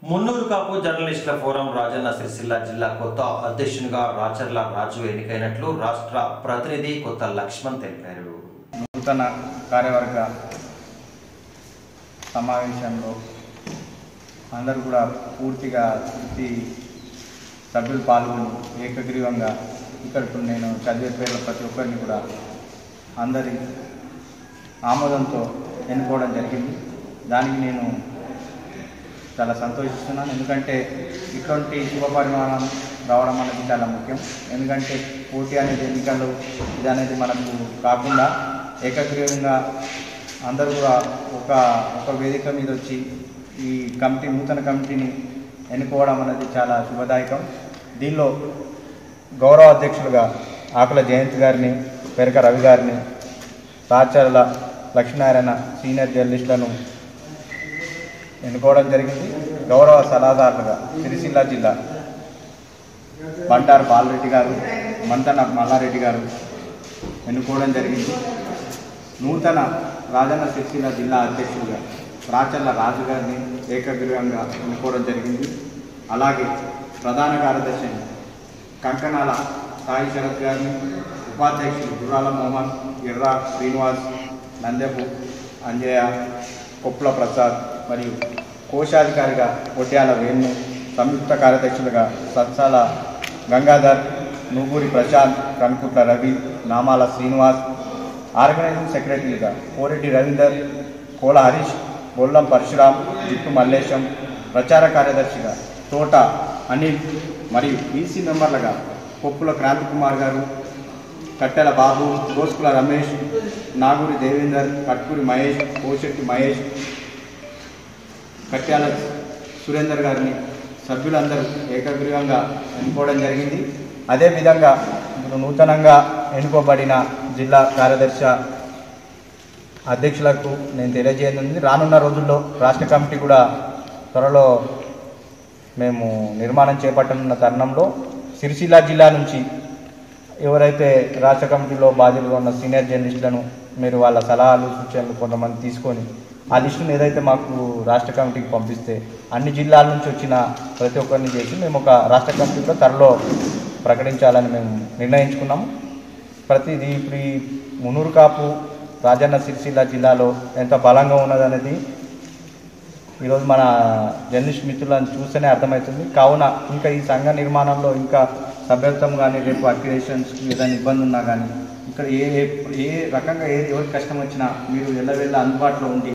మున్నూరు కాపు జర్నలిస్టుల ఫోరం రాజన్న సిరిసిల్ల జిల్లా కొత్త అధ్యక్షునిగా రాచర్ల రాజు ఎన్నికైనట్లు రాష్ట్ర ప్రతినిధి కొత్త లక్ష్మణ్ తెలిపారు నూతన కార్యవర్గ సమావేశంలో అందరూ కూడా పూర్తిగా ప్రతి సభ్యులు పాల్గొని ఏకగ్రీవంగా ఇక్కడకు నేను చదివే పేర్ల ప్రతి ఒక్కరిని కూడా అందరి ఆమోదంతో ఎన్నుకోవడం జరిగింది దానికి నేను చాలా సంతోషిస్తున్నాను ఎందుకంటే ఇటువంటి శుభ పరిమాణం రావడం అనేది చాలా ముఖ్యం ఎందుకంటే పోటీ అనేది ఎన్నికలు ఇది అనేది మనకు కాకుండా ఏకగ్రీవంగా అందరూ కూడా ఒక ఒక వేదిక మీద వచ్చి ఈ కమిటీ నూతన కమిటీని ఎన్నుకోవడం అనేది చాలా శుభదాయకం దీనిలో గౌరవ అధ్యక్షులుగా ఆకుల జయంత్ గారిని పెరక రవి గారిని రాచర్ల లక్ష్మీనారాయణ సీనియర్ జర్నలిస్టులను ఎన్నుకోవడం జరిగింది గౌరవ సలహాదారులుగా సిరిసిల్ల జిల్లా బండారు బాలరెడ్డి గారు మంతన మల్లారెడ్డి గారు ఎన్నుకోవడం జరిగింది నూతన రాజన్న సిరిసిల్ల జిల్లా అధ్యక్షులుగా రాచర్ల రాజు గారిని ఏకగ్రీవంగా ఎన్నుకోవడం జరిగింది అలాగే ప్రధాన కార్యదర్శి కంకణాల సాయి శరత్ గారిని ఉపాధ్యక్షులు గుర్రాల మోహన్ ఎర్రా శ్రీనివాస్ నందెపు అంజయ్య కొప్పుల ప్రసాద్ మరియు కోశాధికారిగా ఒట్యాల వేణు సంయుక్త కార్యదర్శులుగా సత్సాల గంగాధర్ నూగూరి ప్రశాంత్ కనుకుట్ల రవి నామాల శ్రీనివాస్ ఆర్గనైజింగ్ సెక్రటరీగా కోరెడ్డి రవీందర్ కోల హరీష్ బొల్లం పరశురాం జిట్టు మల్లేశం ప్రచార కార్యదర్శిగా తోట అనిల్ మరియు ఈసీ మెంబర్లుగా కొప్పుల క్రాంతి కుమార్ గారు కట్టెల బాబు గోస్కుల రమేష్ నాగూరి దేవేందర్ కట్కూరి మహేష్ కోశెట్టి మహేష్ కట్యాల సురేందర్ గారిని సభ్యులందరూ ఏకగ్రీవంగా ఎన్నుకోవడం జరిగింది అదేవిధంగా ఇప్పుడు నూతనంగా ఎన్నుకోబడిన జిల్లా కార్యదర్శి అధ్యక్షులకు నేను తెలియజేయనుంది రానున్న రోజుల్లో రాష్ట్ర కమిటీ కూడా త్వరలో మేము నిర్మాణం చేపట్టనున్న తరుణంలో సిరిసిల్ల జిల్లా నుంచి ఎవరైతే రాష్ట్ర కమిటీలో బాధ్యులుగా ఉన్న సీనియర్ జర్నలిస్టులను మీరు వాళ్ళ సలహాలు సూచనలు కొంతమంది తీసుకొని ఆ లిస్టును ఏదైతే మాకు రాష్ట్ర కమిటీకి పంపిస్తే అన్ని జిల్లాల నుంచి వచ్చిన ప్రతి ఒక్కరిని చేసి మేము ఒక రాష్ట్ర కమిటీలో త్వరలో ప్రకటించాలని మేము నిర్ణయించుకున్నాము ప్రతిది ఇప్పుడు ఈ మునూరు కాపు రాజన్న సిరిసిల్ల జిల్లాలో ఎంత బలంగా ఉన్నదనేది ఈరోజు మన జర్నలిస్ట్ మిత్రులను చూస్తేనే అర్థమవుతుంది కావున ఇంకా ఈ సంఘ నిర్మాణంలో ఇంకా సభ్యత్వం కానీ రేపు అక్యురేషన్స్కి ఏదైనా ఇబ్బంది ఉన్నా కానీ ఇక్కడ ఏ ఏ- ఏ రకంగా ఏ ఎవరికి కష్టం వచ్చినా మీరు ఎల్లవెళ్ళ అందుబాటులో ఉండి